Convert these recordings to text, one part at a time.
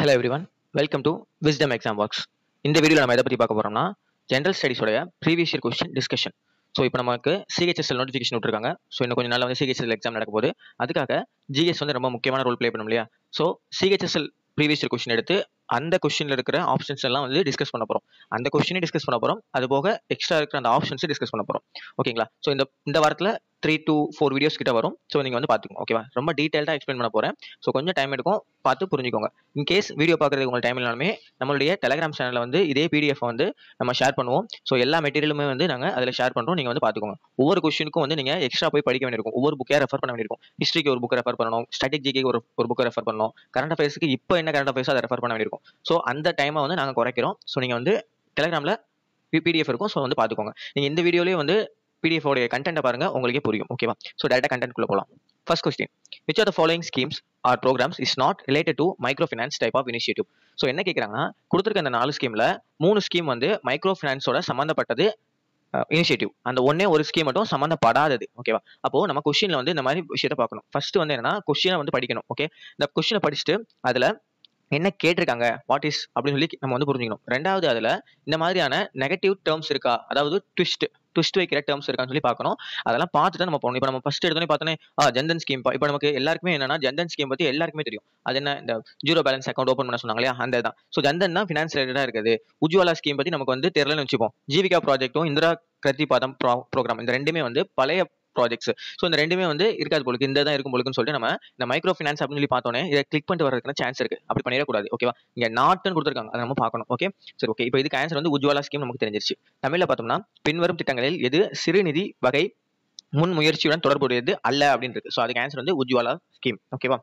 hello everyone welcome to wisdom exam works இந்த வீடியோவில் நம்ம எதை பற்றி பார்க்க போகிறோம்னா ஜென்ரல் ஸ்டடீஸோடைய previous year question discussion so இப்போ நமக்கு சிஹெச்எஸ்எல் நோட்டிஃபிகேஷன் விட்டுருக்காங்க ஸோ இன்னும் கொஞ்சம் நாள் வந்து சிஹெச்எஸ்எல் எக்ஸாம் நடக்க போகுது அதுக்காக ஜிஎஸ் வந்து ரொம்ப முக்கியமான ரோல் ப்ளே பண்ணும் இல்லையா so CHSL previous year question எடுத்து அந்த கொஸ்டினில் இருக்கிற ஆப்ஷன்ஸ் எல்லாம் வந்து டிஸ்கஸ் பண்ண போகிறோம் அந்த கொஸ்டினை டிஸ்கஸ் பண்ண போகிறோம் அது போக எக்ஸ்ட்ரா இருக்கிற அந்த ஆப்ஷன்ஸை டிஸ்கஸ் பண்ண போகிறோம் ஓகேங்களா ஸோ இந்த இந்த வாரத்தில் த்ரீ டு ஃபோர் வீடியோஸ் கிட்ட வரும் ஸோ நீங்கள் வந்து பார்த்துக்கோங்க ஓகேவா ரொம்ப டீட்டெயில்டாக எக்ஸ்பிளைன் பண்ண போகிறேன் ஸோ கொஞ்சம் டைம் எடுக்கும் பார்த்து புரிஞ்சுக்கோங்க இன் கேஸ் வீடியோ பார்க்குறதுக்கு உங்களுக்கு டைம் இல்லாலுமே நம்மளுடைய டெலிகிராம் சேனலில் வந்து இதே பிடிஎஃப் வந்து நம்ம ஷேர் பண்ணுவோம் ஸோ எல்லா மெட்டீரியலுமே வந்து நாங்கள் அதில் ஷேர் பண்ணுறோம் நீங்கள் வந்து பார்த்துக்கோங்க ஒவ்வொரு கொஸ்டினுக்கும் வந்து நீங்கள் எக்ஸ்ட்ரா போய் படிக்க வேண்டியிருக்கும் ஒவ்வொரு புக்கையாக ரெஃபர் பண்ண வேண்டியிருக்கும் ஹிஸ்ட்ரிக்கு ஒரு புக்கை ரெஃபர் பண்ணணும் ஸ்ட்ராட்டஜிக்கு ஒரு ஒரு புக்கை ரெஃபர் பண்ணணும் கரண்ட் அஃபேர்ஸ்க்கு இப்போ என்ன கரண்ட் அஃபேர்ஸ் அதை ரெஃபர் பண்ண வேண்டியிருக்கும் ஸோ அந்த டைமை வந்து நாங்கள் குறைக்கிறோம் ஸோ நீங்கள் வந்து டெலிகிராமில் பிடிஎஃப் இருக்கும் ஸோ வந்து பார்த்துக்கோங்க நீங்கள் இந்த வீடியோலேயே வந்து பிடிஎஃப் உடைய கண்டென்ட்டை பாருங்க உங்களுக்கே புரியும் ஓகேவா ஸோ டேரக்டாக கண்டென்ட்குள்ளே போகலாம் first question which are the following schemes or programmes is not related to micro finance type of initiative so என்ன கேட்குறாங்கன்னா கொடுத்துருக்க அந்த நாலு ஸ்கீமில் மூணு ஸ்கீம் வந்து மைக்ரோ ஃபினான்ஸோட சம்மந்தப்பட்டது இனிஷியேட்டிவ் அந்த ஒன்னே ஒரு ஸ்கீம் மட்டும் சம்மந்தப்படாதது ஓகேவா அப்போ நம்ம கொஸ்டின்ல வந்து இந்த மாதிரி விஷயத்தை பார்க்கணும் ஃபர்ஸ்ட் வந்து என்னன்னா கொஸ்டினை வந்து படிக்கணும் ஓகே இந்த கொஸ்டினை படிச்சுட்டு அதுல என்ன கேட்டிருக்காங்க வாட் இஸ் அப்படின்னு சொல்லி நம்ம வந்து புரிஞ்சுக்கணும் ரெண்டாவது அதுல இந்த மாதிரியான நெகட்டிவ் டேர்ம்ஸ் இருக்கா அதாவது ட்விஸ்ட் ட்விஸ்ட் வைக்கிற டேர்ம்ஸ் இருக்கான்னு சொல்லி பார்க்கணும் அதெல்லாம் பார்த்துட்டு நம்ம போகணும் இப்போ நம்ம ஃபர்ஸ்ட் எடுத்தோன்னே பார்த்தோன்னே ஆ ஜன்தன் ஸ்கீம் இப்போ நமக்கு எல்லாருக்குமே என்னன்னா ஜன்தன் ஸ்கீம் பத்தி எல்லாருக்குமே தெரியும் அது என்ன இந்த ஜீரோ பேலன்ஸ் அக்கௌண்ட் ஓப்பன் பண்ண சொன்னாங்க இல்லையா அந்த தான் ஸோ ஜன்தன் தான் ஃபினான்ஸ் ரிலேட்டடாக இருக்குது உஜ்வாலா ஸ்கீம் பத்தி நமக்கு வந்து தெரியலன்னு வச்சுப்போம் ஜீவிகா ப்ராஜெக்ட்டும் இந்திரா கிருதி பாதம் ப்ரோக்ராம் இந்த ரெண்டுமே வந்து பழைய ப்ராஜெக்ட்ஸ் ஸோ இந்த ரெண்டுமே வந்து இருக்காது போலுக்கு இந்த தான் இருக்கும் போலுக்குன்னு சொல்லிட்டு நம்ம இந்த மைக்ரோ ஃபினான்ஸ் அப்படின்னு சொல்லி பார்த்தோன்னே இதை கிளிக் பண்ணிட்டு வரதுக்கான சான்ஸ் இருக்கு அப்படி பண்ணிடக்கூடாது ஓகேவா இங்க நாட்டுன்னு கொடுத்துருக்காங்க அதை நம்ம பார்க்கணும் ஓகே சரி ஓகே இப்போ இதுக்கு ஆன்சர் வந்து உஜ்வாலா ஸ்கீம் நமக்கு தெரிஞ்சிருச்சு தமிழ்ல பார்த்தோம்னா பின்வரும் திட்டங்களில் எது சிறுநிதி வகை முன் முயற்சியுடன் தொடர்புடையது அல்ல அப்படின்னு இருக்கு ஸோ அதுக்கு ஆன்சர் வந்து உஜ்வாலா ஸ்கீம் ஓகேவா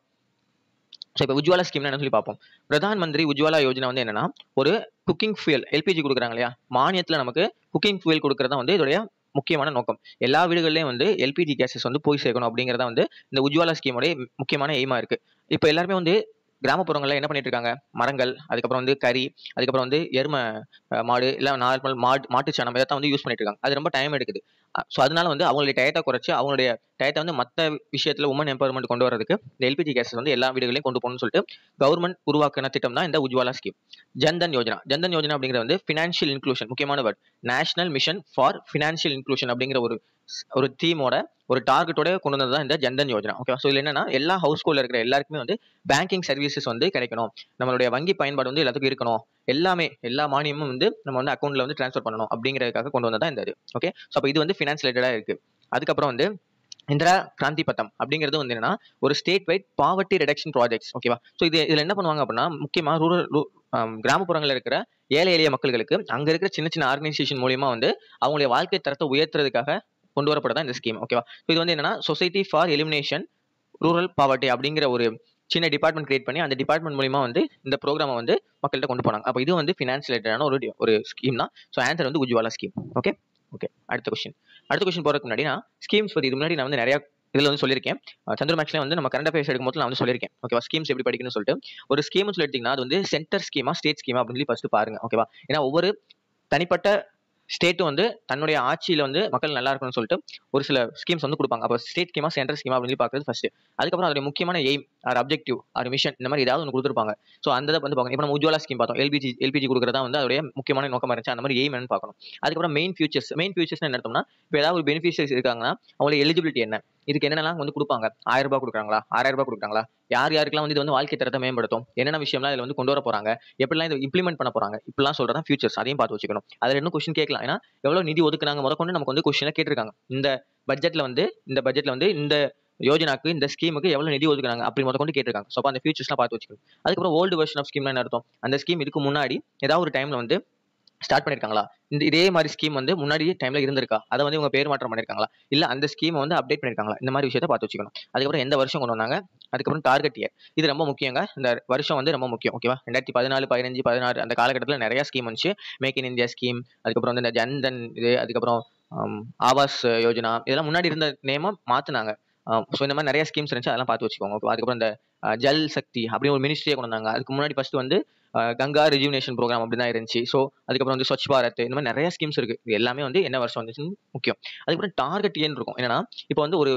ஸோ இப்போ உஜ்வாலா ஸ்கீம்னா என்ன சொல்லி பார்ப்போம் பிரதான் மந்திரி உஜ்வாலா யோஜனா வந்து என்னன்னா ஒரு குக்கிங் ஃபியூல் எல்பிஜி கொடுக்குறாங்க இல்லையா மானியத்தில் நமக்கு குக்கிங் ஃபியூல் கொடுக்குறதா வந்து இதோடைய முக்கியமான நோக்கம் எல்லா வீடுகள்லையும் வந்து எல்பிஜி கேசஸ் வந்து போய் சேர்க்கணும் அப்படிங்கிறத வந்து இந்த உஜ்வாலா ஸ்கீமோடைய முக்கியமான எய்மா இருக்கு இப்போ எல்லாருமே வந்து கிராமப்புறங்களில் என்ன பண்ணிட்டு இருக்காங்க மரங்கள் அதுக்கப்புறம் வந்து கறி அதுக்கப்புறம் வந்து எருமை மாடு இல்லை நார்மல் மாடு மாட்டு சாணம் இதை வந்து யூஸ் பண்ணிட்டு இருக்காங்க அது ரொம்ப டைம் எடுக்குது ஸோ அதனால வந்து அவங்களுடைய டயத்தை குறைச்சி அவங்களுடைய டயத்தை வந்து மற்ற விஷயத்தில் உமன் எம்பவர்மெண்ட் கொண்டு வரதுக்கு இந்த எல்பிஜி கேஸஸ் வந்து எல்லா வீடுகளையும் கொண்டு போகணும்னு சொல்லிட்டு கவர்மெண்ட் உருவாக்கின திட்டம் தான் இந்த உஜ்வாலா ஸ்கீம் ஜன்தன் யோஜனா ஜன்தன் யோஜனா அப்படிங்கிறது வந்து ஃபினான்ஷியல் இன்க்ளூஷன் முக்கியமான word national mission for financial inclusion அப்படிங்கிற ஒரு ஒரு தீமோட ஒரு டார்கெட்டோட கொண்டு வந்தது தான் இந்த ஜன்தன் யோஜனா ஓகே ஸோ இதில் என்னன்னா எல்லா ஹவுஸ் ஹோல்டில் இருக்கிற எல்லாருக்குமே வந்து பேங்கிங் சர்வீசஸ் வந்து கிடைக்கணும் நம்மளுடைய வங்கி பயன்பாடு வந்து எல்லாத்துக்கும் இருக்கணும் எல்லாமே எல்லா மானியமும் வந்து நம்ம வந்து அக்கௌண்ட்ல வந்து ட்ரான்ஸ்ஃபர் பண்ணணும் அப்படிங்கிறதுக்காக கொண்டு வந்ததா இந்த இது ஓகே ஸோ அப்போ இது வந்து ஃபினான்ஸ் ரிலேட்டடாக இருக்கு அதுக்கப்புறம் வந்து இந்திரா கிராந்தி பத்தம் அப்படிங்கிறது வந்து என்னன்னா ஒரு state wide poverty reduction projects ஓகேவா ஸோ இது இதில் என்ன பண்ணுவாங்க அப்படின்னா முக்கியமாக ரூரல் கிராமப்புறங்களில் இருக்கிற ஏழை எளிய மக்களுக்கு அங்கே இருக்கிற சின்ன சின்ன ஆர்கனைசேஷன் மூலியமா வந்து அவங்களுடைய வாழ்க்கை தரத்தை உயர்த்துறதுக்காக கொண்டு வரப்பட்டதான் இந்த ஸ்கீம் ஓகேவா இது வந்து என்னன்னா society for elimination rural poverty அப்படிங்கிற ஒரு சின்ன டிபார்ட்மெண்ட் கிரியேட் பண்ணி அந்த டிபார்ட்மெண்ட் மூலியமா வந்து இந்த ப்ரோக்ராமை வந்து மக்கள்கிட்ட கொண்டு போனாங்க அப்போ இது வந்து ஃபினான்ஸ் ரிலேட்டடான ஒரு ஒரு ஸ்கீம் தான் ஸோ ஆன்சர் வந்து உஜ்வாலா ஸ்கீம் ஓகே ஓகே அடுத்த கொஸ்டின் அடுத்த கொஸ்டின் போறதுக்கு முன்னாடி நான் ஸ்கீம்ஸ் பற்றி இது முன்னாடி நான் வந்து நிறைய இதில் வந்து சொல்லியிருக்கேன் சந்திர மேக்ஸ்ல வந்து நம்ம கரண்ட் அஃபேர்ஸ் எடுக்கும் போது நான் வந்து சொல்லியிருக்கேன் ஓகேவா ஸ்கீம்ஸ் எப்படி படிக்கணும்னு சொல்லிட்டு ஒரு ஸ்கீம்னு சொல்லி எடுத்தீங்கன்னா அது வந்து சென்டர் ஸ்கீமா ஸ்டேட் ஸ்கீமா அப்படின்னு சொல்லி ஃபர்ஸ்ட் பாருங்க ஓகேவா ஏன்னா ஒவ்வொரு தனிப்பட்ட ஸ்டேட்டும் வந்து தன்னுடைய ஆட்சியில் வந்து மக்கள் நல்லா இருக்கணும்னு சொல்லிட்டு ஒரு சில ஸ்கீம்ஸ் வந்து கொடுப்பாங்க அப்போ ஸ்டேட் ஸ்கீமா சென்ட்ரல் ஸ்கீமா அப்படின்னு பார்க்குறது ஃபர்ஸ்ட் அதுக்கப்புறம் அதோட முக்கியமான aim or objective or mission இந்த மாதிரி ஏதாவது ஒன்று கொடுத்துருப்பாங்க ஸோ அந்த இதை வந்து பார்க்கணும் இப்போ நம்ம உஜ்வாலா ஸ்கீம் பார்த்தோம் எல்பிஜி எல்பிஜி கொடுக்குறதா வந்து அதோடைய முக்கியமான நோக்கமாக இருந்துச்சு அந்த மாதிரி எய்ம் என்னன்னு பார்க்கணும் அதுக்கப்புறம் மெயின் ஃபியூச்சர்ஸ் மெயின் ஃபியூச்சர்ஸ் என்ன எடுத்தோம்னா இப்போ ஏதாவது ஒரு பெனிஃபிஷியரிஸ் இருக்காங்கன்னா அவங்களோட எலிஜிபிலிட்டி என்ன இதுக்கு என்னென்னலாம் வந்து கொடுப்பாங்க ஆயிரம் ரூபாய் கொடுக்குறாங்களா ஆறாயிரம் ரூபாய் கொடுக்குறாங்களா யார் யாருக்கெல்லாம் வந்து இது வந்து வாழ்க்கை தரத்தை மேம்படுத்தும் என்னென்ன விஷயம்லாம் இதில் வந்து கொண்டு வர போறாங்க எப்படிலாம் இதை இம்ப்ளிமெண்ட் பண்ண போறாங்க இப்படிலாம் சொல்றதா ஃபியூச்சர்ஸ் அதையும் பார்த்து வச்சுக்கணும் அதில் இன்னும் கொஸ்டின் கேட்கலாம் ஏன்னா எவ்வளவு நிதி ஒதுக்குனாங்க முத கொண்டு நமக்கு வந்து கொஸ்டினை கேட்டிருக்காங்க இந்த பட்ஜெட்ல வந்து இந்த பட்ஜெட்ல வந்து இந்த யோஜனாக்கு இந்த ஸ்கீமுக்கு எவ்வளவு நிதி ஒதுக்குறாங்க அப்படி முத கொண்டு கேட்டிருக்காங்க ஸோ அந்த ஃபியூச்சர்ஸ்லாம் பார்த்து வச்சுக்கணும் அதுக்கப்புறம் ஓல்டு வெர்ஷன் ஆஃப் ஸ்கீம்லாம் என்ன அர்த்தம் அந்த ஸ்கீம் இதுக்கு முன்னாடி ஏதாவது ஒரு டைம்ல வந்து ஸ்டார்ட் பண்ணிருக்காங்களா இந்த இதே மாதிரி ஸ்கீம் வந்து முன்னாடி டைம்ல இருந்திருக்கா அதை வந்து இவங்க பேர் மாற்றம் பண்ணிருக்காங்களா இல்ல அந்த ஸ்கீமை வந்து அப்டேட் பண்ணிருக்காங்களா இந்த மாதிரி விஷயத்த பார்த்து வச்சுக்கணும் அதுக்கப்புறம் எந்த வருஷம் கொண்டு வந்தாங்க அதுக்கப்புறம் டார்கெட் இயர் இது ரொம்ப முக்கியங்க இந்த வருஷம் வந்து ரொம்ப முக்கியம் ஓகேவா ரெண்டாயிரத்தி பதினாலு பதினஞ்சு பதினாறு அந்த காலகட்டத்தில் நிறைய ஸ்கீம் வந்துச்சு மேக் இன் இந்தியா ஸ்கீம் அதுக்கப்புறம் வந்து இந்த ஜன்தன் இது அதுக்கப்புறம் ஆவாஸ் யோஜனா இதெல்லாம் முன்னாடி இருந்த நேமம் மாத்தினாங்க ஸோ இந்த மாதிரி நிறைய ஸ்கீம்ஸ் இருந்துச்சு அதெல்லாம் பார்த்து வச்சுக்கோங்க அதுக்கப்புறம் இந்த ஜல் சக்தி அப்படின்னு ஒரு மினிஸ்ட்ரியை கொண்டு வந்தாங்க அதுக்கு முன்னாடி ஃபர்ஸ்ட் வந்து கங்கா ரிஜுனேஷன் ப்ரோக்ராம் அப்படி தான் இருந்துச்சு ஸோ அதுக்கப்புறம் வந்து ஸ்வச் பாரத் இந்த மாதிரி நிறைய ஸ்கீம்ஸ் இருக்கு இது எல்லாமே வந்து என்ன வருஷம் வந்துச்சுன்னு முக்கியம் அதுக்கப்புறம் டார்கெட் ஏன் இருக்கும் என்னன்னா இப்போ வந்து ஒரு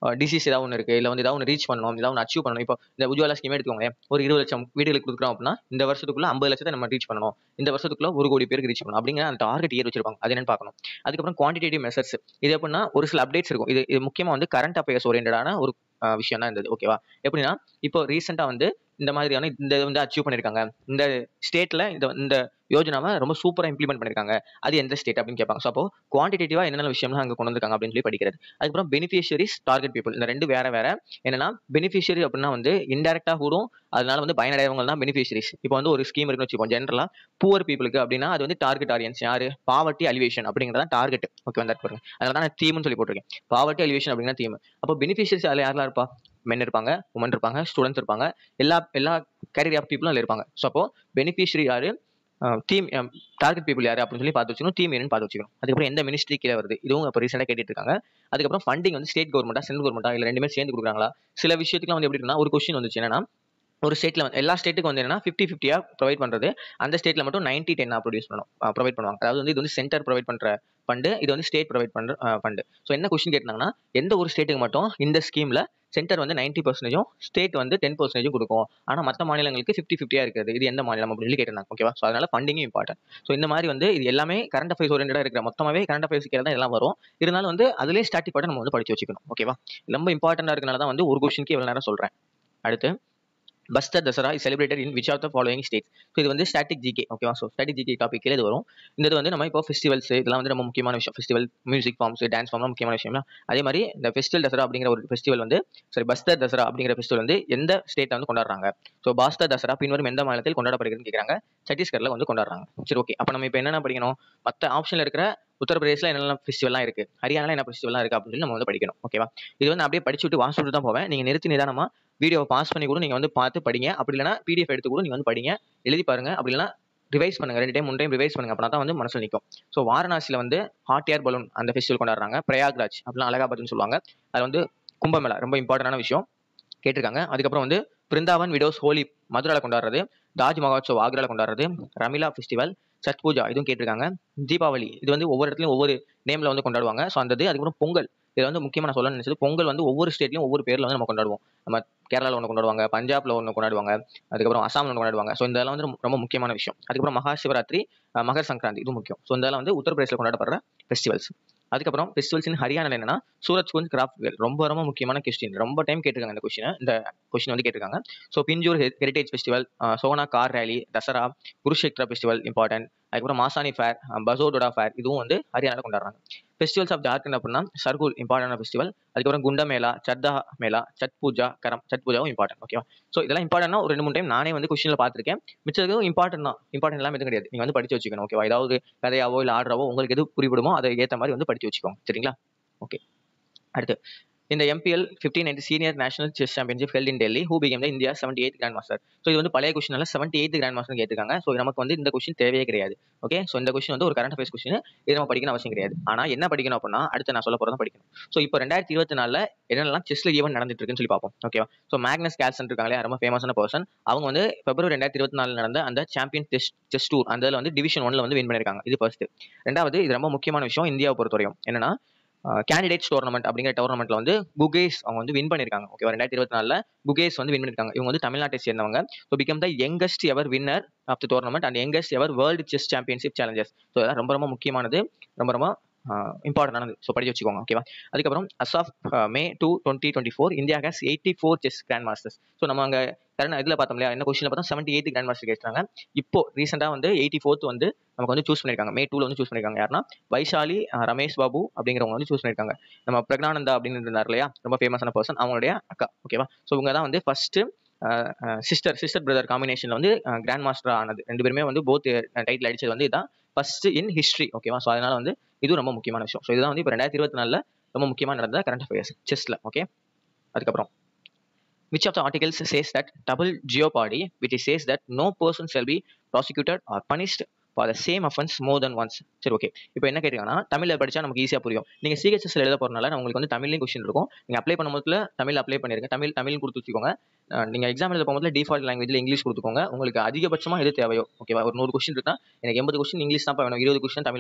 டிசீஸ் ஏதாவது ஒன்று இருக்குது இல்லை வந்து ஏதாவது ஒன்று ரீச் பண்ணணும் ஏதாவது ஒன்று அச்சீவ் பண்ணணும் இப்போ இந்த உஜ்வாலா ஸ்கீம் எடுத்துக்கோங்க ஒரு இருபது லட்சம் வீடுகளுக்கு கொடுக்குறோம் அப்படின்னா இந்த வருஷத்துக்குள்ள ஐம்பது லட்சத்தை நம்ம ரீச் பண்ணணும் இந்த வருஷத்துக்குள்ள ஒரு கோடி பேருக்கு ரீச் பண்ணணும் அப்படிங்கிற அந்த டார்கெட் இயர் வச்சிருப்பாங்க அது என்னன்னு பார்க்கணும் அதுக்கப்புறம் குவான்டிடேட்டிவ் மெசர்ஸ் இது எப்படின்னா ஒரு சில அப்டேட்ஸ் இருக்கும் இது இது முக்கியமாக வந்து கரண்ட் அஃபேர்ஸ் ஓரியன்டான ஒரு அஹ், விஷயம் தான் இருந்தது ஓகேவா எப்படின்னா இப்போ ரீசெண்டாக வந்து இந்த மாதிரியான இந்த இது வந்து அச்சீவ் பண்ணியிருக்காங்க இந்த ஸ்டேட்டில் இந்த இந்த யோஜனாவை ரொம்ப சூப்பராக இம்ப்ளிமெண்ட் பண்ணியிருக்காங்க அது எந்த ஸ்டேட் அப்படின்னு கேட்பாங்க ஸோ அப்போ குவான்டிடேட்டிவாக என்னென்ன விஷயம்லாம் அங்கே கொண்டு வந்திருக்காங்க அப்படின்னு சொல்லி படிக்கிறது அதுக்கப்புறம் பெனிஃபிஷியரிஸ் டார்கெட் பீப்புள் இந்த ரெண்டு வேற வேற என்னன்னா பெனிஃபிஷியரி அப்படின்னா வந்து இன்டெரக்டாக கூடும் அதனால வந்து பயனடைறவங்க தான் பெனிஃபிஷரிஸ் இப்போ வந்து ஒரு ஸ்கீம் இருக்குன்னு வச்சுக்கோங்க ஜென்ரலாக பூவர் பீப்புளுக்கு அப்படின்னா அது வந்து டார்கெட் ஆடியன்ஸ் யாரு பாவர்ட்டி அலிவேஷன் அப்படிங்கிறதா டார்கெட் ஓகே வந்து பாருங்க அதனால தான் நான் தீம்னு சொல்லி போட்டிருக்கேன் பாவர்ட்டி அலிவேஷன் அப்படிங்கிற தீம் அப்போ பெனிஃபிஷரிஸ் அதில் யாரெல்லாம் இருப்பா மென் இருப்பாங்க உமன் இருப்பாங்க ஸ்டூடெண்ட்ஸ் இருப்பாங்க எல்லா எல்லா கேரியர் ஆஃப் பீப்புளும் அதில் இருப்பாங்க ஸோ அப்போ பெனிஃபிஷரி யாரு டீம் டார்கெட் பீப்புள் யாரு அப்படின்னு சொல்லி பார்த்து வச்சுக்கணும் டீம் என்னன்னு பார்த்து வச்சுக்கணும் அதுக்கப்புறம் எந்த மினிஸ்ட்ரி கீழே வருது இதுவும் இப்போ ரீசெண்டாக கேட்டுட்டு இருக்காங்க அதுக்கப்புறம் ஃபண்டிங் வந்து ஸ்டேட் கவர்மெண்ட்டா சென்ட்ரல் கவர்மெண்ட்டா இல்லை ரெண்டுமே சேர்ந்து கொடுக்குறாங்களா சில விஷயத்துக்குலாம் வந்து எப்படி இருக்குன்னா ஒரு கொஸ்டின் வந்துச்சு என்னன்னா ஒரு ஸ்டேட்ல வந்து எல்லா ஸ்டேட்டுக்கு வந்து என்னன்னா ஃபிஃப்டி ஃபிஃப்டியா ப்ரொவைட் பண்றது அந்த ஸ்டேட்ல மட்டும் நைன்டி டென்னா ப்ரொடியூஸ் பண்ணும் ப்ரொவைட் பண்ணுவாங்க அதாவது வந்து இது வந்து சென்டர் ப்ரொவைட் பண்ற ஃபண்டு இது வந்து ஸ்டேட் ப்ரொவைட் பண்ற ஃபண்டு ஸோ என்ன கொஸ்டின் கேட்டாங்கன்னா எந்த ஒரு ஸ்டேட்டுக்கு மட்டும் இந்த ஸ்கீம்ல சென்டர் வந்து நைன்டி பர்சன்டேஜும் ஸ்டேட் வந்து டென் பர்சன்டேஜும் கொடுக்கும் ஆனால் மற்ற மாநிலங்களுக்கு ஃபிஃப்டி ஃபிஃப்டியா இருக்குது இது எந்த மாநிலம் அப்படின்னு சொல்லி கேட்டிருந்தாங்க ஓகேவா ஸோ அதனால ஃபண்டிங்கும் இம்பார்ட்டன்ட் ஸோ இந்த மாதிரி வந்து இது எல்லாமே கரண்ட் அஃபேர்ஸ் ஓரியன்டாக இருக்கிற மொத்தமாவே கரண்ட் அஃபேர்ஸ் கீழே தான் எல்லாம் வரும் இருந்தாலும் வந்து அதுலேயே ஸ்டாட்டிக் பாட்டை நம்ம வந்து படிச்சு வச்சுக்கணும் ஓகேவா ரொம்ப இம்பார்ட்டண்டாக இருக்கனால தான் வந்து ஒரு கொஸ்டினுக்கு இவ்வளோ நேரம் சொல்கிறேன் அடுத்து Bastar Dussehra is celebrated in which of the following states so இது வந்து ஸ்டாட்டிக் ஜிகே ஓகேவா ஸோ ஸ்டாட்டிக் ஜிகே டாபிக் இது வரும் இந்த இது வந்து நம்ம இப்போ ஃபெஸ்டிவல்ஸ் இதெல்லாம் வந்து ரொம்ப முக்கியமான விஷயம் ஃபெஸ்டிவல் மியூசிக் ஃபார்ம்ஸ் டான்ஸ் ஃபார்ம்லாம் முக்கியமான விஷயம் அதே மாதிரி இந்த ஃபெஸ்டிவல் தசரா அப்படிங்கிற ஒரு ஃபெஸ்டிவல் வந்து சரி பஸ்தர் தசரா அப்படிங்கிற ஃபெஸ்டிவல் வந்து எந்த ஸ்டேட்டில் வந்து கொண்டாடுறாங்க ஸோ பாஸ்தர் தசரா பின்வரும் எந்த மாநிலத்தில் கொண்டாடப்படுகிறதுன்னு கேட்குறாங்க சத்தீஸ்கரில் வந்து கொண்டாடுறாங்க சரி ஓகே அப்போ நம்ம இப்போ என்னென்ன படிக்கணும் மற்ற ஆப்ஷனில் இருக்கிற உத்தரப்பிரதேசில் என்னென்ன ஃபெஸ்டிவல்லாம் இருக்கு ஹரியானால என்ன ஃபெஸ்டிவல்லாம் இருக்கு அப்படின்னு சொல்லி நம்ம வந்து படிக்கணும் ஓகேவா இது வந்து அப்படியே படிச்சு விட்டு வாசிச்சு விட்டு தான் போவேன் நீங்க நிறுத்தி நிதானமா வீடியோவை பாஸ் பண்ணி கூட நீங்க வந்து பார்த்து படிங்க அப்படி இல்லைனா பிடிஎஃப் எடுத்து கூட நீங்க வந்து படிங்க எழுதி பாருங்க அப்படி இல்லைனா ரிவைஸ் பண்ணுங்க ரெண்டு டைம் மூணு டைம் ரிவைஸ் பண்ணுங்க அப்படின்னா தான் வந்து மனசுல நிற்கும் ஸோ வாரணாசியில் வந்து ஹாட் ஏர் பலூன் அந்த ஃபெஸ்டிவல் கொண்டாடுறாங்க பிரயாக்ராஜ் அப்படிலாம் அலகாபாத்னு சொல்லுவாங்க அது வந்து கும்பமேளா ரொம்ப இம்பார்ட்டன்டான விஷயம் கேட்டிருக்காங்க அதுக்கப்புறம் வந்து பிருந்தாவன் விடோஸ் ஹோலி மதுரால கொண்டாடுறது தாஜ் மகோத்சவ் ஆக்ரால கொண்டாடுறது ரமிலா ஃபெஸ்டிவல் சட் பூஜா இதுவும் கேட்டிருக்காங்க தீபாவளி இது வந்து ஒவ்வொரு இடத்துலையும் ஒவ்வொரு நேம்ல வந்து கொண்டாடுவாங்க ஸோ அந்த இது அதுக்கப்புறம் பொங்கல் இது வந்து முக்கியமாக நான் சொல்ல நினைச்சது பொங்கல் வந்து ஒவ்வொரு ஸ்டேட்லையும் ஒவ்வொரு பேர்ல வந்து நம்ம கொண்டாடுவோம் நம்ம கேரளாவில் ஒன்று கொண்டாடுவாங்க பஞ்சாப்ல ஒன்று கொண்டாடுவாங்க அதுக்கப்புறம் அசாமில் ஒன்று கொண்டாடுவாங்க ஸோ இதெல்லாம் வந்து ரொம்ப- ரொம்ப முக்கியமான விஷயம் அதுக்கப்புறம் மகா சிவராத்திரி அஹ், மகர் சங்கராந்தி இது முக்கியம் ஸோ இதெல்லாம் வந்து உத்தரப்பிரதேசில் கொண்டாடப்படுற ஃபெஸ்டிவல்ஸ் அதுக்கப்புறம் ஃபெஸ்டிவல்ஸ் இன் ஹரியானா என்னன்னா சூரஜ் குஞ்ச் கிராஃப்ட் ரொம்ப ரொம்ப முக்கியமான கொஸ்டின் ரொம்ப டைம் கேட்டிருக்காங்க இந்த கொஸ்டின் இந்த கொஸ்டின் வந்து கேட்டிருக்காங்க so Pinjore heritage festival Sohna car rally Dussehra Kurukshetra festival important அதுக்கப்புறம் மாசானி ஃபேர் பசோடோடா ஃபேர் இதுவும் வந்து ஹரியானால கொண்டாடுறாங்க ஃபெஸ்டிவல்ஸ் ஆஃப் ஜார்க்கண்ட் அப்படின்னா சர்குல் இம்பார்ட்டன்ட் ஃபெஸ்டிவல் அதுக்கப்புறம் குண்ட மேளா சர்தா மேளா சட் பூஜா கரம் சட் பூஜாவும் இம்பார்ட்டன்ட் ஓகேவா ஸோ இதெல்லாம் இம்பார்ட்டன்ட்னா ஒரு ரெண்டு மூணு டைம் நானே வந்து கொஸ்டினில் பார்த்துருக்கேன் மிச்சதும் இம்பார்ட்டன்ட் தான் இம்பார்ட்டன்ட் எல்லாம் எதுவும் கிடையாது நீங்கள் வந்து படிச்சு வச்சுக்கணும் ஓகேவா ஏதாவது கதையாவோ இல்லை ஆடுறவோ உங்களுக்கு எது குறிப்பிடுமோ அதை ஏற்ற மாதிரி வந்து படிச்சு வச்சுக்கோங்க சரிங்களா ஓகே அடுத்து இந்த MPL fifteen ninety senior national chess championship held in Delhi who become the India seventy eight grandmaster so இது வந்து பழைய கொஸ்டினால செவன்டி எயிட் கிராண்ட் மாஸ்டர் கேட்டிருக்காங்க ஸோ நமக்கு வந்து இந்த கொஸ்டின் தேவையே கிடையாது ஓகே ஸோ இந்த கொஸ்டின் வந்து ஒரு கரண்ட் அஃபேர்ஸ் கொஸ்டின் இது நம்ம படிக்கணும் அவசியம் கிடையாது ஆனால் என்ன படிக்கணும் அப்படின்னா அடுத்து நான் சொல்ல போகிறத படிக்கணும் ஸோ இப்போ ரெண்டாயிரத்தி இருபத்தி நாலில் என்னெல்லாம் செஸ்ல ஈவெண்ட் நடந்துட்டு இருக்குன்னு சொல்லி பார்ப்போம் ஓகேவா ஸோ மேக்னஸ் கேல்சன் இருக்காங்களே ரொம்ப ஃபேமஸான பர்சன் அவங்க வந்து பிப்ரவரி ரெண்டாயிரத்தி இருபத்தி நாலு நடந்த அந்த சாம்பியன் டெஸ்ட் செஸ் டூர் அந்த இதுல வந்து டிவிஷன் ஒன்ல வந்து வின் பண்ணியிருக்காங்க இது ஃபர்ஸ்ட் ரெண்டாவது இது ரொம்ப முக்கியமான விஷயம் இந்தியாவை பொறுத்தவரையும் என்னன்னா கேண்டிடேட்ஸ் டோர்னமெண்ட் அப்படிங்கிற டோர்னமெண்ட்ல வந்து குகேஸ் அவங்க வந்து வின் பண்ணிருக்காங்க ஓகேவா ரெண்டாயிரத்தி இருபத்தி நாலுல குகேஸ் வந்து வின் பண்ணிருக்காங்க இவங்க வந்து தமிழ்நாட்டை சேர்ந்தவங்க so become the youngest ever winner of the tournament and youngest ever world chess championship challenges so இதெல்லாம் ரொம்ப ரொம்ப முக்கியமானது ரொம்ப ரொம்ப இம்பார்ட்டன்டானது ஸோ படிச்சு வச்சுக்கோங்க ஓகேவா அதுக்கப்புறம் as of May two twenty twenty four India has eighty four chess grand masters so நம்ம அங்கே கரெக்டாக இதில் பார்த்தோம் இல்லையா என்ன கொஸ்டினில் பார்த்தா செவன்ட்டி எயிட் கிராண்ட் மாஸ்டர் கேட்டாங்க இப்போ ரீசெண்டாக வந்து எயிட்டி ஃபோர்த் வந்து நமக்கு வந்து சூஸ் பண்ணியிருக்காங்க மே டூவில் வந்து சூஸ் பண்ணியிருக்காங்க யாருன்னா வைஷாலி அஹ், ரமேஷ் பாபு அப்படிங்கிறவங்க வந்து சூஸ் பண்ணியிருக்காங்க நம்ம பிரக்னானந்தா அப்படின்னு இருந்தார் இல்லையா ரொம்ப ஃபேமஸான பர்சன் அவங்களுடைய அக்கா ஓகேவா ஸோ இவங்க தான் வந்து ஃபர்ஸ்ட் சிஸ்டர் சிஸ்டர் பிரதர் காம்பினேஷனில் வந்து கிராண்ட் மாஸ்டர் ஆனது ரெண்டு பேருமே வந்து போத் டைட்டில் அடிச்சது வந்து இதான் ஃபர்ஸ்ட் இன் ஹிஸ்ட்ரி ஓகேவா ஸோ அதனால வந்து இது ரொம்ப முக்கியமான விஷயம் ஸோ இதுதான் வந்து இப்போ ரெண்டாயிரத்தி இருபத்தி நாலில் ரொம்ப முக்கியமாக நடந்த கரண்ட் அஃபேர்ஸ் செஸ்ல ஓகே அதுக்கப்புறம் which of the articles says that double jeopardy which it says that no person shall be prosecuted or punished for the same offense more than once சரி ஓகே இப்போ என்ன கேட்டீங்கன்னா தமிழ்ல படிச்சா நமக்கு ஈஸியாக புரியும் நீங்க சிஹெச்எஸ் எழுத போறனால நான் உங்களுக்கு வந்து தமிழ்லையும் கொஸ்டின் இருக்கும் நீங்க அப்ளை பண்ணும்போதுல தமிழ் அப்ளை பண்ணிருங்க தமிழ் தமிழ் கொடுத்து வச்சுக்கோங்க அஹ் நீங்க எக்ஸாம் எழுத போகும்போது டிஃபால்ட் லாங்குவேஜ்ல இங்கிலீஷ் கொடுத்துக்கோங்க உங்களுக்கு அதிகபட்சமா எது தேவையோ ஓகேவா ஒரு நூறு கொஸ்டின் இருக்கா எனக்கு எண்பது கொஸ்டின் இங்கிலீஷ் தான் வேணும் இருபது கொஸ்டின் தமிழ்னா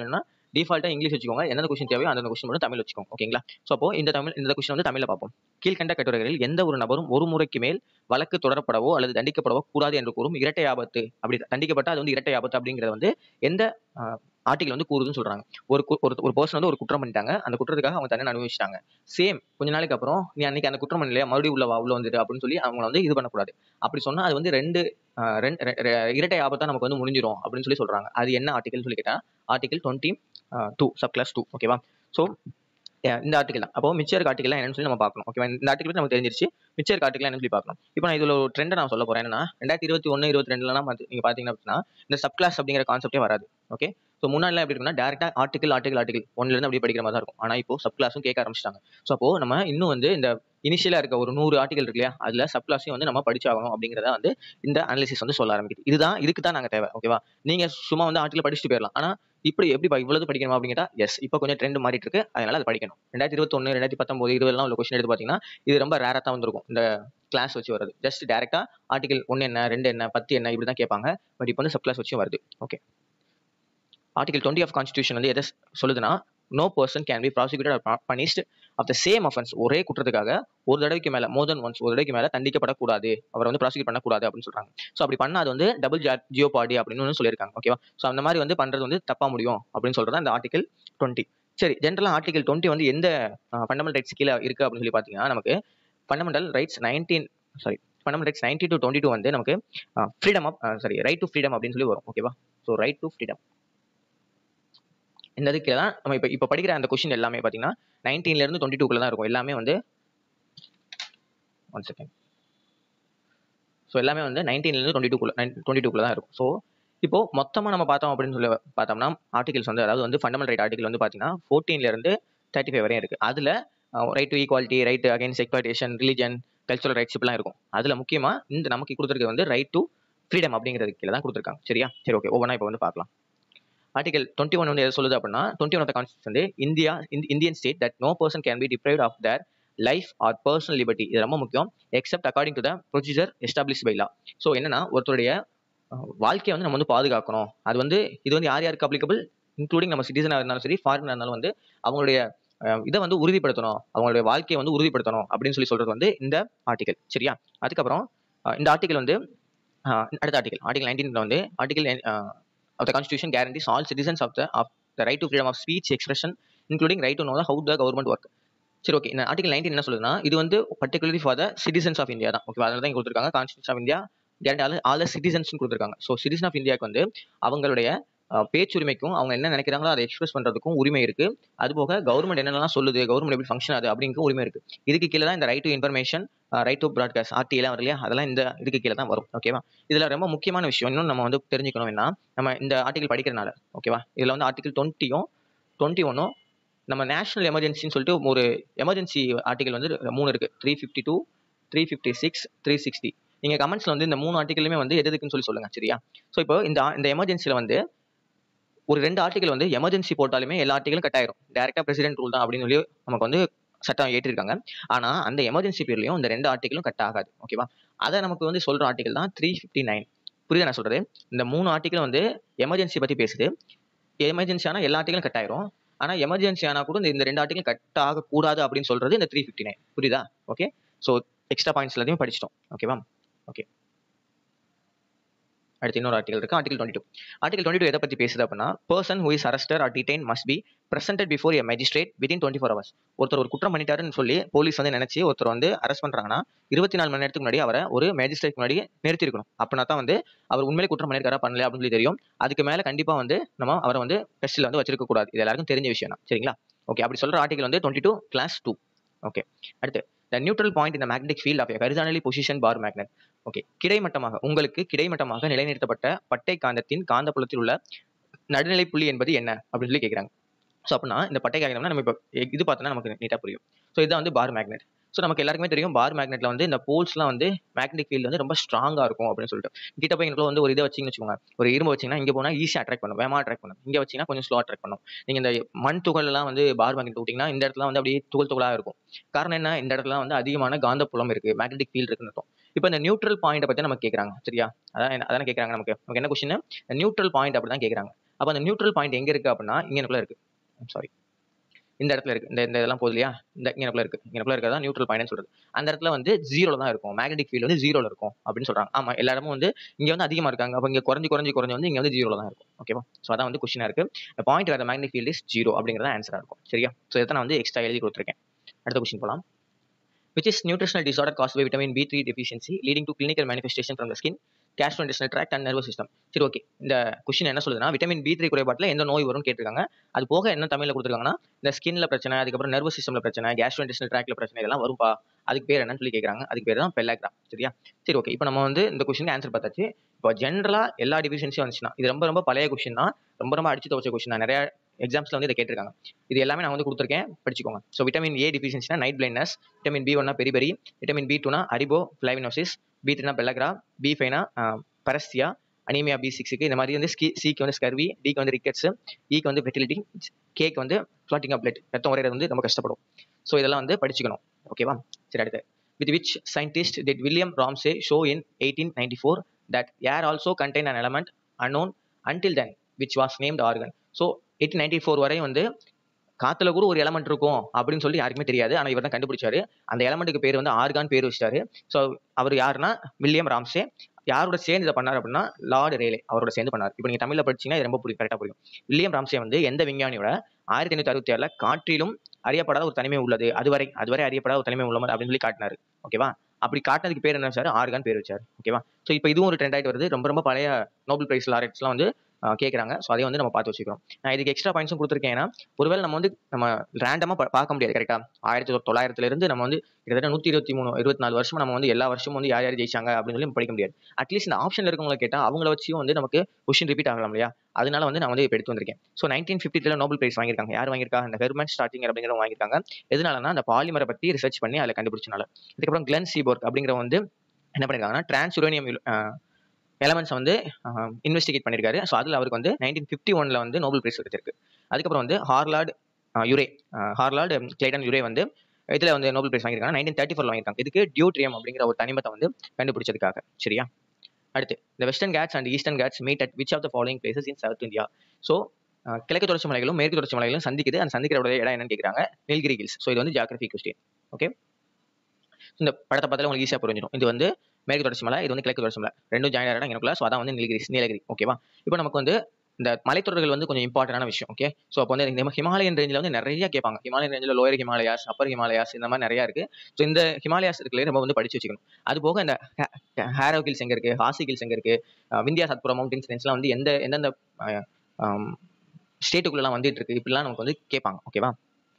டிஃபால்ட்டாக இங்கிலீஷ் வச்சுக்கோங்க எந்த கொஸ்டின் தேவையோ அந்த கொஸ்டின் மட்டும் தமிழ் வச்சுக்கோங்க ஓகேங்களா ஸோ அப்போ இந்த தமிழ் இந்த கொஸ்டின் வந்து தமிழில் பார்ப்போம் கீழ்கண்ட கட்டுரைகளில் எந்த ஒரு நபரும் ஒரு முறைக்கு மேல் வழக்கு தொடரப்படவோ அல்லது தண்டிக்கப்படவோ கூடாது என்று கூறும் இரட்டை ஆபத்து அப்படி தண்டிக்கப்பட்ட அது வந்து இரட்டை ஆபத்து அப்படிங்கிறது வந்து எந்த ஆர்டிகல் வந்து கூறுதுன்னு சொல்றாங்க ஒரு கு- ஒரு ஒரு பர்சன் வந்து ஒரு குற்றம் பண்ணிட்டாங்க அந்த குற்றத்துக்காக அவங்க தண்டனை அனுபவிச்சிட்டாங்க சேம் கொஞ்ச நாளைக்கு அப்புறம் நீ அன்னைக்கு அந்த குற்றம் பண்ணலையா மறுபடியும் உள்ள வா உள்ள வந்துட்டு அப்படின்னு சொல்லி அவங்க வந்து இது பண்ணக்கூடாது அப்படி சொன்னா அது வந்து ரெண்டு ஆஹ் ரெண்டு- ரெ- ரெ- இரட்டை ஆபத்தா நமக்கு வந்து முடிஞ்சிரும் அப்படின்னு சொல்லி சொல்றாங்க அது என்ன ஆர்டிகல் சொல்லி கேட்டா article twenty two sub clause two ஓகேவா ஸோ இந்த ஆர்டிகல் தான் அப்போ மிச்சர் ஆர்டிகல் என்னன்னு சொல்லி நம்ம பார்க்கணும் ஓகேவா இந்த ஆர்டிகல் நமக்கு தெரிஞ்சிருச்சு மிச்சர் ஆர்டிகல் என்னன்னு சொல்லி பார்க்கணும் இப்போ நான் இதுல ஒரு ட்ரெண்ட் நான் சொல்ல போறேன் என்னன்னா ரெண்டாயிரத்தி இருபத்தி ஒன்று இருபத்தி ரெண்டுலாம் நீங்க பாத்தீங்கன்னா அப்படின்னா இந்த சப் கிளாஸ் அப்படிங்கிற கான்செப்டே வராது ஓகே ஸோ முன்னாடிலாம் எப்படி இருக்குன்னா டேரக்டா ஆர்டிகல் ஆர்டிகல் ஆர்டிகல் ஒன்ல இருந்து அப்படியே படிக்கிற மாதிரி தான் இருக்கும் ஆனா இப்போ சப் கிளாஸும் கேட்க ஆரம்பிச்சிட்டாங்க ஸோ அப்போ நம்ம இன்னும் வந்து இந்த இனிஷியலா இருக்க ஒரு நூறு ஆர்டிகல் இருக்கு இல்லையா அதுல சப் கிளாஸையும் வந்து நம்ம படிச்சாகணும் அப்படிங்கிறத வந்து இந்த அனாலிசிஸ் வந்து சொல்ல ஆரம்பிக்குது இதுதான் இதுக்கு தான் நாங்க தேவை ஓகேவா நீங்க சும்மா வந்து ஆர்டிகல் படிச்சுட்டு போயிடலாம் ஆனா இப்படி எப்படி ப- இவ்வளவு படிக்கணுமா அப்படின்னு கேட்டா எஸ் இப்போ கொஞ்சம் ட்ரெண்ட் மாறிட்டு இருக்கு அதனால அது படிக்கணும் ரெண்டாயிரத்தி இருபத்தொன்னு ரெண்டாயிரத்தி பத்தொன்பது இருபதுலாம் உள்ள கொஸ்டின் எடுத்து பாத்தீங்கன்னா இது ரொம்ப ரேரா தான் வந்திருக்கும் இந்த கிளாஸ் வச்சு வருது ஜஸ்ட் டேரக்டா ஆர்டிகல் ஒன்னு என்ன ரெண்டு என்ன பத்து என்ன இப்படி தான் கேட்பாங்க பட் இப்போ வந்து சப் கிளாஸ் வச்சும் வருது okay article twenty of constitution வந்து எதை சொல்லுதுன்னா no person can be prosecuted or punished of the same offence ஒரே குற்றத்துக்காக ஒரு தடவைக்கு மேல மோர் தென் ஒன்ஸ் ஒரு தடவைக்கு மேல தண்டிக்கப்படக்கூடாது அவரை வந்து ப்ராசிக்யூட் பண்ணக்கூடாது அப்படின்னு சொல்றாங்க ஸோ அப்படி பண்ணா அது வந்து டபுள் ஜியோ பாடி அப்படின்னு ஒன்று சொல்லியிருக்காங்க ஓகேவா ஸோ அந்த மாதிரி வந்து பண்றது வந்து தப்பா முடியும் அப்படின்னு சொல்றது அந்த ஆர்டிகல் டுவெண்ட்டி சரி ஜென்ரலாக ஆர்டிகல் டுவெண்ட்டி வந்து எந்த ஃபண்டமெண்டல் ரைட்ஸ் கீழே இருக்கு அப்படின்னு சொல்லி பார்த்தீங்கன்னா நமக்கு fundamental rights nineteen sorry fundamental rights nineteen to twenty two வந்து நமக்கு freedom of sorry right to freedom அப்படின்னு சொல்லி வரும் ஓகேவா ஸோ ரைட் டு ஃப்ரீடம் இந்த இதுக்கு தான் நம்ம இப்போ இப்போ படிக்கிற அந்த கொஷின் எல்லாமே பார்த்தீங்கன்னா 19 ல இருந்து டுவெண்ட்டி டூக்குள்ள தான் இருக்கும் எல்லாமே வந்து ஒன் செகண்ட் ஸோ எல்லாமே வந்து 19 ல இருந்து டுவெண்ட்டி டூக்குள்ள டுவெண்ட்டி டூக்குள்ள தான் இருக்கும் ஸோ இப்போ மொத்தமாக நம்ம பார்த்தோம் அப்படின்னு சொல்லி பார்த்தோம்னா ஆர்டிகல்ஸ் வந்து அதாவது வந்து ஃபண்டமெண்டல் ரைட் ஆர்டிகல் வந்து பார்த்தீங்கன்னா 14 ல இருந்து தேர்ட்டி ஃபைவ் வரையும் இருக்கு அதில் right to equality right against exploitation religion cultural rights இப்படிலாம் இருக்கும் அதில் முக்கியமாக இந்த நமக்கு கொடுத்துருக்கிறது வந்து ரைட் டு ஃப்ரீடம் அப்படிங்கிறது கீழே தான் கொடுத்துருக்காங்க சரியா சரி ஓகே ஒவ்வொன்றா இப்போ வந்து பார்க்கலாம் ஆர்டிகல் டுவெண்ட்டி ஒன் வந்து எது சொல்லுது அப்படின்னா டுவெண்ட்டி ஒன் ஆஃப் கான்ஸ்டியூஷன் வந்து India Indian state that no person can be deprived of their life or personal liberty இது ரொம்ப முக்கியம் except according to the procedure establish by law so என்னன்னா ஒருத்தருடைய அஹ், வாழ்க்கையை வந்து நம்ம வந்து பாதுகாக்கணும் அது வந்து இது வந்து யார் யாருக்கு அப்ளிகபிள் இன்க்ளூடிங் நம்ம சிட்டிசனாக இருந்தாலும் சரி ஃபாரினாக இருந்தாலும் வந்து அவங்களுடைய அஹ், இதை வந்து உறுதிப்படுத்தணும் அவங்களுடைய வாழ்க்கையை வந்து உறுதிப்படுத்தணும் அப்படின்னு சொல்லி சொல்றது வந்து இந்த ஆர்டிகல் சரியா அதுக்கப்புறம் அஹ், இந்த ஆர்டிகல் வந்து அஹ், அடுத்த ஆர்டிகல் ஆர்டிகல் நைன்டீன்ல வந்து article of the constitution guarantees all citizens of the of the right to freedom of speech expression including right to know the how the government work சரி ஓகே இந்த article nineteen என்ன சொல்லுதுன்னா இது வந்து particularly for the citizens of India தான் okay அதனால தான் கொடுத்துருக்காங்க constitution of India guarantee all all citizens கொடுத்துருக்காங்க ஸோ சிட்டிசன் ஆஃப் இந்தியாவுக்கு வந்து அவங்களுடைய அஹ், பேச்சுரிமைக்கும் அவங்க என்ன நினைக்கிறாங்களோ அதை எக்ஸ்பிரஸ் பண்றதுக்கும் உரிமை இருக்கு அதுபோக கவர்மெண்ட் என்னென்னலாம் சொல்லுது கவர்மெண்ட் எப்படி ஃபங்க்ஷன் ஆகுது அப்படிங்கும் உரிமை இருக்கு இதுக்கு கீழே தான் இந்த right to information right to broadcast ஆர்டிஎல்லாம் வரும் இல்லையா அதெல்லாம் இந்த இதுக்கு கீழே தான் வரும் ஓகேவா இதுல ரொம்ப முக்கியமான விஷயம் இன்னும் நம்ம வந்து தெரிஞ்சுக்கணும் என்ன நம்ம இந்த ஆர்டிகல் படிக்கிறனால ஓகேவா இதுல வந்து ஆர்டிகல் டுவெண்ட்டியும் டுவெண்ட்டி ஒன்னும் நம்ம நேஷனல் எமர்ஜென்சின்னு சொல்லிட்டு ஒரு எமர்ஜென்சி ஆர்டிகல் வந்து மூணு இருக்கு three fifty two three fifty six three sixty நீங்க கமெண்ட்ஸ்ல வந்து இந்த மூணு ஆர்டிகலுமே வந்து எது எதுக்குன்னு சொல்லி சொல்லுங்க சரியா ஸோ இப்போ இந்த ஆ- இந்த எமர்ஜென்சில வந்து ஒரு ரெண்டு ஆர்டிகல் வந்து எமர்ஜென்சி போட்டாலுமே எல்லா ஆர்டிகளும் கட் ஆயிரும் டேரக்டா பிரசிடென்ட் ரூல் தான் அப்படின்னு சொல்லி நமக்கு வந்து சட்டம் ஏற்றிருக்காங்க ஆனா அந்த எமர்ஜென்சி பீரியட்லயும் இந்த ரெண்டு ஆர்டிகளும் கட் ஆகாது ஓகேவா அதை நமக்கு வந்து சொல்ற ஆர்டிகல் தான் த்ரீ ஃபிஃப்டி நைன் புரியுதா நான் சொல்றது இந்த மூணு ஆர்டிகல் வந்து எமர்ஜென்சி பத்தி பேசுது எமர்ஜென்சி ஆனா எல்லா ஆர்டிகளும் கட் ஆயிரும் ஆனா எமர்ஜென்சி ஆனா கூட இந்த- இந்த ரெண்டு ஆர்டிகல் கட் ஆகக்கூடாது அப்படின்னு சொல்றது இந்த த்ரீ ஃபிஃப்டி நைன் புரியுதா ஓகே ஸோ எக்ஸ்ட்ரா பாயிண்ட்ஸ் எல்லாத்தையும் படிச்சிட்டோம் ஓகேவா ஓகே அடுத்து இன்னொரு ஆர்டிகல் இருக்கு article twenty two article twenty two எதை பத்தி பேசுது அப்படின்னா person who is arrested or detain must be presented before a magistrate within twenty four hours ஒருத்தர் ஒரு குற்றம் பண்ணிட்டாருன்னு சொல்லி போலீஸ் வந்து நினைச்சு ஒருத்தர் வந்து அரெஸ்ட் பண்றாங்கன்னா இருபத்தி நாலு மணி நேரத்துக்கு முன்னாடி அவரை ஒரு மேஜிஸ்ட்ரேட் முன்னாடி நிறுத்திருக்கணும் அப்படின்னா தான் வந்து அவர் உண்மையிலே குற்றம் பண்ணியிருக்காரா பண்ணல அப்படின்னு சொல்லி தெரியும் அதுக்கு மேல கண்டிப்பா வந்து நம்ம அவரை வந்து டெஸ்ட்ல வந்து வச்சிருக்க கூடாது இது எல்லாருக்கும் தெரிஞ்ச விஷயம் தான் சரிங்களா ஓகே அப்படி சொல்ற ஆர்டிகல் வந்து twenty two clause two okay அடுத்து த நியூட்ரல் பாயிண்ட் இந்த magnetic field of horizontally position bar magnet okay கிடைமட்டமாக உங்களுக்கு கிடைமட்டமாக நிலைநிறுத்தப்பட்ட பட்டை காந்தத்தின் காந்தப்புலத்தில் உள்ள நடுநிலை புள்ளி என்பது என்ன அப்படின்னு சொல்லி கேட்குறாங்க ஸோ அப்படின்னா இந்த பட்டை காகிதம்னா நம்ம இப்போ இது பார்த்தோன்னா நமக்கு நீட்டாக புரியும் ஸோ இதுதான் வந்து பார் மேக்னெட் ஸோ நமக்கு எல்லாருக்குமே தெரியும் பார் மேக்னெட்ல வந்து இந்த போல்ஸ்லாம் வந்து மேக்னெட்டிக் ஃபீல்டு வந்து ரொம்ப ஸ்ட்ராங்காக இருக்கும் அப்படின்னு சொல்லிட்டு கிட்ட போய் எங்களுக்கு வந்து ஒரு இதை வச்சிங்கன்னு வச்சுக்கோங்க ஒரு இரும்பு வச்சிங்கன்னா இங்கே போனால் ஈஸியாக அட்ராக்ட் பண்ணும் வேமா அட்ராக்ட் பண்ணும் இங்கே வச்சிங்கன்னா கொஞ்சம் ஸ்லோ அட்ராக்ட் பண்ணும் நீங்கள் இந்த மண் துகள் எல்லாம் வந்து பார் மேக்னெட் விட்டிங்கன்னா இந்த இடத்துல வந்து அப்படியே துகள் துகளாக இருக்கும் காரணம் என்ன இந்த இடத்துல வந்து அதிகமான காந்தப்புலம் இருக்கு மேக்னெட்டிக் ஃபீல்டு இருக்குன்னு அர்த்தம் இப்போ இந்த நியூட்ரல் பாயிண்ட் பற்றி நம்ம கேட்குறாங்க சரியா அதான் என்ன- அதானே கேட்குறாங்க நமக்கு நமக்கு என்ன கொஸ்டின் நியூட்ரல் பாயிண்ட் அப்படி தான் கேட்குறாங்க அப்போ அந்த நியூட்ரல் பாயிண்ட் எங்கே இருக்குது அப்படின்னா இங்கனக்குள்ள இருக்குது சாரி இந்த இடத்துல இருக்கு இந்த இந்த இதெல்லாம் போகுது இல்லையா இந்த இங்கனக்குள்ள இருக்கு இங்கனக்குள்ள இருக்கிறதா நியூட்ரல் பாயிண்ட்னு சொல்றது அந்த இடத்துல வந்து ஜீரோல தான் இருக்கும் மேக்னெட்டிக் ஃபீல்டு வந்து ஜீரோல இருக்கும் அப்படின்னு சொல்றாங்க ஆமா எல்லா இடமும் வந்து இங்க வந்து அதிகமா இருக்காங்க அப்போ இங்க குறைஞ்சு குறைஞ்சு குறைஞ்சு வந்து இங்க வந்து ஜீரோல தான் இருக்கும் ஓகேவா ஸோ அதான் வந்து கொஸ்டினா இருக்கு பாயிண்ட் வேற மேக்னெட்டிக் ஃபீல்டு இஸ் ஜீரோ அப்படிங்கிறத ஆன்சரா இருக்கும் சரியா ஸோ இதை நான் வந்து எக்ஸ்ட்ரா எழுதி கொடுத்துருக்கேன் அடுத்த கொஸ்டின் போலாம் which is nutritional disorder caused by vitamin B3 deficiency leading to clinical manifestation from the skin gastrointestinal tract and nervous system சரி ஓகே இந்த கொஸ்டின் என்ன சொல்லுதுன்னா விட்டமின் பி த்ரீ குறைபாட்டில் எந்த நோய் வரும்னு கேட்டிருக்காங்க அது போக என்ன தமிழில் கொடுத்துருக்காங்கன்னா இந்த ஸ்கின்ல பிரச்சனை அதுக்கப்புறம் நர்வஸ் சிஸ்டம்ல பிரச்சனை கேஸ்ட்ரோஇன்டெஸ்டினல் ட்ராக்ல பிரச்சனை இதெல்லாம் வரும்பா அதுக்கு பேர் என்னன்னு சொல்லி கேட்குறாங்க அதுக்கு பேர் தான் பெல்லாக்ரா சரியா சரி ஓகே இப்போ நம்ம வந்து இந்த கொஸ்டின் ஆன்சர் பார்த்தாச்சு இப்போ ஜென்ரலா எல்லா டிவிஷன்ஸும் வந்துச்சுன்னா இது ரொம்ப ரொம்ப பழைய கொஸ்டின் தான் ரொம்ப ரொம்ப அடிச்சு துவச்ச கொஸ்டின் தான் நிறைய எக்ஸாம்ஸ்ல வந்து இதை கேட்டிருக்காங்க இது எல்லாமே நான் வந்து கொடுத்துருக்கேன் படிச்சுக்கோங்க ஸோ விட்டமின் ஏ டிஃபிஷியன்சினா நைட் பிளைண்ட்னஸ் விட்டமின் பி ஒன்னா பெரி பெரி விட்டமின் பி டூனா அரிபோ ஃபிளைவினோசிஸ் பி த்ரீனா பெல்லக்ரா பி ஃபைவ்னா பரஸ்தியா அனீமியா பி சிக்ஸுக்கு இந்த மாதிரி வந்து ஸ்கி சிக்கு வந்து ஸ்கர்வி டிக்கு வந்து ரிக்கெட்ஸ் ஈக்கு வந்து ஃபெர்டிலிட்டி கேக்கு வந்து ஃப்ளாட்டிங் ஆஃப் பிளட் ரத்தம் உரையிறது வந்து ரொம்ப கஷ்டப்படும் ஸோ இதெல்லாம் வந்து படிச்சுக்கணும் ஓகேவா சரி அடுத்து with which scientist did William Ramsay show in eighteen ninety four that air also contain an element unknown until then which was named argon so eighteen ninety four வரையும் வந்து காத்துல கூட ஒரு எலமெண்ட் இருக்கும் அப்படின்னு சொல்லி யாருக்குமே தெரியாது ஆனால் இவர் தான் கண்டுபிடிச்சாரு அந்த எலமெண்ட்டுக்கு பேர் வந்து ஆர்கான் பேர் வச்சிட்டாரு ஸோ அவர் யாருன்னா வில்லியம் ராம்சே யாரோட சேர்ந்து இதை பண்ணார் அப்படின்னா லார்டு ரேலே அவரோட சேர்ந்து பண்ணார் இப்போ நீங்கள் தமிழில் படிச்சீங்கன்னா இது ரொம்ப புரியும் கரெக்டாக புரியும் வில்லியம் ராம்சே வந்து எந்த விஞ்ஞானியோட ஆயிரத்தி எண்ணூற்றி அறுபத்தி ஆறில் காற்றிலும் அறியப்படாத ஒரு தனிமை உள்ளது அதுவரை அதுவரை அறியப்படாத ஒரு தனிமை உள்ளது அப்படின்னு சொல்லி காட்டினாரு ஓகேவா அப்படி காட்டினதுக்கு பேர் என்ன வச்சாரு ஆர்கான் பேர் வச்சார் ஓகேவா ஸோ இப்போ இதுவும் ஒரு ட்ரெண்ட் ஆகிட்டு வருது ரொம்ப ரொம்ப பழைய நோபல் பிரைஸ் லாரெட்ஸ்லாம் வந்து கேட்குறாங்க ஸோ அதையும் வந்து நம்ம பார்த்து வச்சுக்கிறோம் நான் இதுக்கு எக்ஸ்ட்ரா பாயிண்ட்ஸும் கொடுத்துருக்கேன் ஏன்னா ஒருவேளை நம்ம வந்து நம்ம ரேண்டமாக பார்க்க முடியாது கரெக்டாக ஆயிரத்தி தொள்ளாயிரத்துல இருந்து நம்ம வந்து கிட்டத்தட்ட நூற்றி இருபத்தி மூணு இருபத்தி நாலு வருஷம் நம்ம வந்து எல்லா வருஷமும் வந்து யார் யார் ஜெயிச்சாங்க அப்படின்னு சொல்லி படிக்க முடியாது அட்லீஸ்ட் இந்த ஆப்ஷனில் இருக்கவங்களை கேட்டால் அவங்கள வச்சும் வந்து நமக்கு கொஸ்டின் ரிப்பீட் ஆகலாம் இல்லையா அதனால வந்து நான் வந்து இப்போ எடுத்து வந்திருக்கேன் ஸோ நைன்டீன் ஃபிஃப்டில நோபல் பிரைஸ் வாங்கியிருக்காங்க யார் வாங்கியிருக்காங்க இந்த ஹெர்மன் ஸ்டார்டிங் அப்படிங்கிறவங்க வாங்கியிருக்காங்க எதனாலனா அந்த பாலிமரை பற்றி ரிசர்ச் பண்ணி அதில் கண்டுபிடிச்சனால அதுக்கப்புறம் கிளன் சீபோர்க் அப்படிங்கிற வந்து என்ன பண்ணியிருக்காங்கன்னா டிரான்ஸ் யுரேனியம் எலமெண்ட்ஸ் வந்து இன்வெஸ்டிகேட் பண்ணியிருக்காரு ஸோ அதில் அவருக்கு வந்து நைன்டீன் ஃபிஃப்டி ஒனில் வந்து நோபல் பிரைஸ் கிடைச்சிருக்கு அதுக்கப்புறம் வந்து Harold Urey Harold Clayton Urey வந்து இதில் வந்து நோபல் பிரைஸ் வாங்கியிருக்காங்க நைன்டீன் தேர்ட்டி ஃபோரில் வாங்கியிருக்காங்க இதுக்கு டியூட்ரியம் அப்படிங்கிற ஒரு தனிமத்தை வந்து கண்டுபிடிச்சதுக்காக சரியா அடுத்து இந்த Western Ghats and Eastern Ghats meet at which of the following places in south India so கிழக்கு தொடர்ச்சி மலைகளும் மேற்கு தொடர்ச்சி மலைகளும் சந்திக்குது அந்த சந்திக்கிற இடம் என்னன்னு கேட்குறாங்க நீல்கிரி ஹில்ஸ் ஸோ இது வந்து ஜாகிரபி கொஸ்டின் ஓகே இந்த படத்தை பார்த்தாலே உங்களுக்கு ஈஸியாக புரிஞ்சிடும் இது வந்து மேற்கு தொடர்ச்சி மலை இது வந்து கிழக்கு தொடர்ச்சி மலை ரெண்டும் ஜாயின் இடம் எனக்குள்ள ஸோ அதான் வந்து நீலகிரி நீலகிரி ஓகேவா இப்போ நமக்கு வந்து இந்த மலைத்தொடர்கள் வந்து கொஞ்சம் இம்பார்ட்டன்டான விஷயம் ஓகே ஸோ அப்போ வந்து இந்த ஹிமாலயன் ரேஞ்சில் வந்து நிறைய கேட்பாங்க ஹிமாலயன் ரேஞ்சில் லோயர் ஹிமாலயாஸ் அப்பர் ஹிமாலயாஸ் இந்த மாதிரி நிறையா இருக்கு ஸோ இந்த ஹிமாலயாஸ் இருக்குல்ல நம்ம வந்து படிச்சு வச்சுக்கணும் அது போக இந்த ஹேரோ ஹில்ஸ் எங்கே இருக்கு ஹாசி ஹில்ஸ் எங்கே இருக்கு விந்தியா சத்புரம் மவுண்டன்ஸ் ரேஞ்ச்லாம் வந்து எந்த எந்தெந்த ஸ்டேட்டுக்குள்ளலாம் வந்துட்டு இருக்கு இப்படிலாம் நமக்கு வந்து கேட்பாங்க ஓகேவா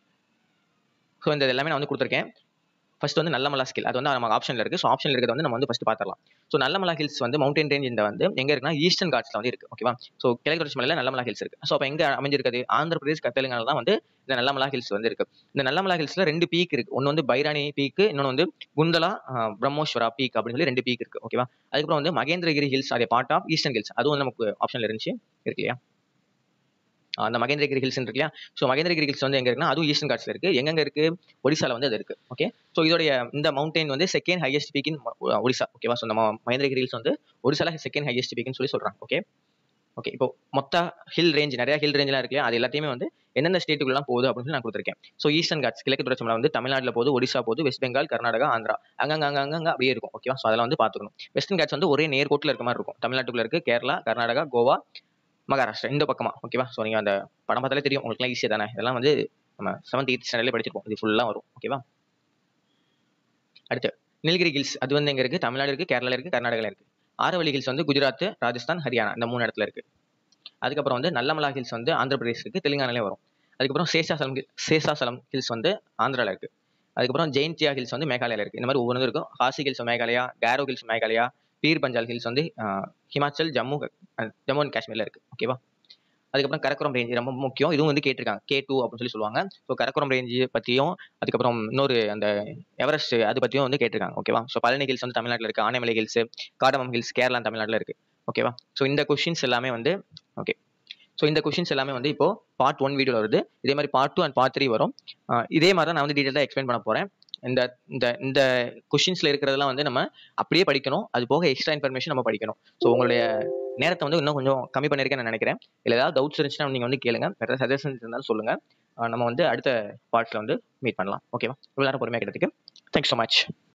ஸோ இந்த எல்லாமே நான் வந்து கொடுத்துருக்கேன் ஃபர்ஸ்ட் வந்து நல்லமலா ஸ்கில் அது வந்து நம்ம ஆப்ஷனில் இருக்குது ஸோ ஆப்ஷனில் இருக்கிறத வந்து நம்ம வந்து ஃபஸ்ட் பார்த்துடலாம் ஸோ நல்லமலா ஹில்ஸ் வந்து மவுண்டன் ரேஞ்ச் இந்த வந்து எங்கே இருக்குன்னா ஈஸ்டர்ன் காட்ஸில் வந்து இருக்குது ஓகேவா ஸோ கிழக்கு தொடர்ச்சி மலையில் நல்லமலா ஹில்ஸ் இருக்குது ஸோ அப்போ எங்கே அமைஞ்சிருக்குது ஆந்திர பிரதேஷ் தெலுங்கானா தான் வந்து இந்த நல்லமலா ஹில்ஸ் வந்து இருக்குது இந்த நல்லமலா ஹில்ஸில் ரெண்டு பீக் இருக்குது ஒன்று வந்து பைரானி பீக்கு இன்னொன்று வந்து குந்தலா பிரம்மோஸ்வரா பீக் அப்படின்னு சொல்லி ரெண்டு பீக் இருக்குது ஓகேவா அதுக்கப்புறம் வந்து மகேந்திரகிரி ஹில்ஸ் அதே பார்ட் ஆஃப் ஈஸ்டர்ன் ஹில்ஸ் அதுவும் வந்து நமக்கு ஆப்ஷனில் இருந்துச்சு இருக்கு இல்லையா அந்த மகேந்திரகிரி ஹில்ஸ் இருக்கு இல்லையா ஸோ மகேந்திரகிரி ஹில்ஸ் வந்து எங்க இருக்குன்னா அதுவும் ஈஸ்டர்ன் காட்ஸ்ல இருக்கு எங்கெங்க இருக்கு ஒடிசால வந்து அது இருக்கு ஓகே ஸோ இதோடைய இந்த மவுண்டைன் வந்து second highest peak in Odisha ஓகேவா ஸோ நம்ம மகேந்திரகிரி ஹில்ஸ் வந்து ஒடிசால செகண்ட் ஹையஸ்ட் பீக்னு சொல்லி சொல்றாங்க ஓகே ஓகே இப்போ மொத்த ஹில் ரேஞ்ச் நிறைய ஹில் ரேஞ்ச்லாம் இருக்கு அது எல்லாத்தையுமே வந்து எந்தெந்த ஸ்டேட்டுக்குலாம் போகுது அப்படின்னு சொல்லி நான் கொடுத்துருக்கேன் ஸோ ஈஸ்டர்ன் காட்ஸ் கிழக்கு தொடர்ச்சி மலை வந்து தமிழ்நாட்டில் போகுது ஒடிசா போகுது வெஸ்ட் பெங்கால் கர்நாடகா ஆந்திரா அங்கங்க அங்கங்க அங்கே அப்படியே இருக்கும் ஓகேவா ஸோ அதெல்லாம் வந்து பார்த்துக்கணும் வெஸ்டர்ன் காட்ஸ் வந்து ஒரே நேர்கோட்டில் இருக்க மாதிரி இருக்கும் தமிழ்நாட்டுக்குள்ள இருக்கு கேரளா கர்நாடகா கோவா மகாராஷ்டிரா இந்த பக்கமா ஓகேவா ஸோ நீங்கள் அந்த படம் பார்த்தாலே தெரியும் உங்களுக்குலாம் ஈஸியாக தானே இதெல்லாம் வந்து நம்ம செவன்த் எயிட் ஸ்டாண்டர்ட்லேயே படிச்சிருப்போம் இது ஃபுல்லாக வரும் ஓகேவா அடுத்து நீலகிரி ஹில்ஸ் அது வந்து எங்கே இருக்குது தமிழ்நாடு இருக்குது கேரளா இருக்குது கர்நாடகாவில் இருக்குது ஆரவல்லி ஹில்ஸ் வந்து குஜராத் ராஜஸ்தான் ஹரியானா இந்த மூணு இடத்துல இருக்குது அதுக்கப்புறம் வந்து நல்லமலா ஹில்ஸ் வந்து ஆந்திர பிரதேஷ் இருக்குது தெலுங்கானாலே வரும் அதுக்கப்புறம் சேஷாசலம் சேஷாசலம் ஹில்ஸ் வந்து ஆந்திராவில் இருக்குது அதுக்கப்புறம் ஜெயின்டியா ஹில்ஸ் வந்து மேகாலயாவில் இருக்குது இந்த மாதிரி ஒவ்வொன்றும் இருக்கும் Khasi hills Meghalaya Garo hills Meghalaya Pir Panjal hills வந்து ஹிமாச்சல் ஜம்மு ஜம்மு அண்ட் காஷ்மீரில் இருக்குது ஓகேவா அதுக்கப்புறம் கரக்குரம் ரேஞ்ச் ரொம்ப முக்கியம் இதுவும் வந்து கேட்டிருக்காங்க கே டூ அப்படின்னு சொல்லி சொல்லுவாங்க ஸோ கரக்குரம் ரேஞ்சு பற்றியும் அதுக்கப்புறம் இன்னொரு அந்த எவரெஸ்ட் அது பற்றியும் வந்து கேட்டிருக்காங்க ஓகேவா ஸோ பழனி ஹில்ஸ் வந்து தமிழ்நாட்டில் இருக்குது Anaimalai hills cardamom hills Kerala தமிழ்நாட்டில் இருக்குது ஓகேவா ஸோ இந்த கொஷின்ஸ் எல்லாமே வந்து ஓகே ஸோ இந்த கொஷின்ஸ் எல்லாமே வந்து இப்போ பார்ட் ஒன் வீடியோ வருது இதே மாதிரி part two and part three வரும் இதே மாதிரி தான் நான் வந்து டீட்டெயிலாக எக்ஸ்பிளைன் பண்ண போகிறேன் இந்த இந்த இந்த கொஷின்ஸ்ல இருக்கிறதெல்லாம் வந்து நம்ம அப்படியே படிக்கணும் அது போக எக்ஸ்ட்ரா இன்ஃபர்மேஷன் நம்ம படிக்கணும் ஸோ உங்களுடைய நேரத்தை வந்து இன்னும் கொஞ்சம் கம்மி பண்ணியிருக்கேன்னு நான் நினைக்கிறேன் இல்லை ஏதாவது டவுட்ஸ் இருந்துச்சுன்னா நீங்கள் வந்து கேளுங்க வேறு சஜஷன்ஸ் இருந்தாலும் சொல்லுங்கள் நம்ம வந்து அடுத்த பார்ட்ஸில் வந்து மீட் பண்ணலாம் ஓகேவா இவ்வளோ நேரம் பொறுமையாக கேட்டதுக்கு தேங்க்ஸ் ஸோ மச்